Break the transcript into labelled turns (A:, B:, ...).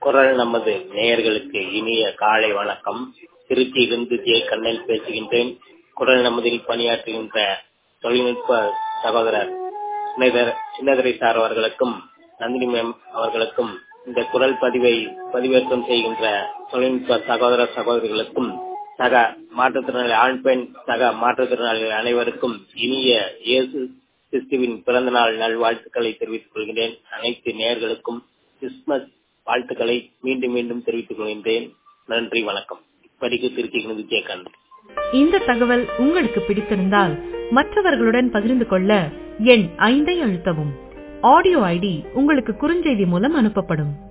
A: குரல் நமது நேயர்களுக்கு இனிய காலை வணக்கம் திருச்சியிலிருந்து ஜே கண்ணன் பேசுகின்றேன் குரல் நமதில் பணியாற்றுகின்ற தொழில்நுட்ப சகோதரர் சின்னதர்- சின்னதுரை சார் அவர்களுக்கும் நந்தினி மேம் அவர்களுக்கும் இந்த குரல் பதிவை பதிவேற்றம் செய்கின்ற தொழில்நுட்ப சகோதர சகோதரிகளுக்கும் சக மாற்றுத்திறனாளி ஆண் பெண் சக மாற்றுத்திறனாளிகள் அனைவருக்கும் இனிய இயேசு கிறிஸ்துவின் பிறந்த நாள் நல்வாழ்த்துக்களை தெரிவித்துக் கொள்கிறேன் அனைத்து நேயர்களுக்கும் கிறிஸ்துமஸ் வாழ்த்துக்களை மீண்டும் மீண்டும் தெரிவித்துக் கொள்கின்றேன் நன்றி வணக்கம் இப்படிக்கு திருச்சி விஜயகாந்த்
B: இந்த தகவல் உங்களுக்கு பிடித்திருந்தால் மற்றவர்களுடன் பகிர்ந்து கொள்ள எண் ஐந்தை அழுத்தவும் ஆடியோ ஐடி உங்களுக்கு குறுஞ்செய்தி மூலம் அனுப்பப்படும்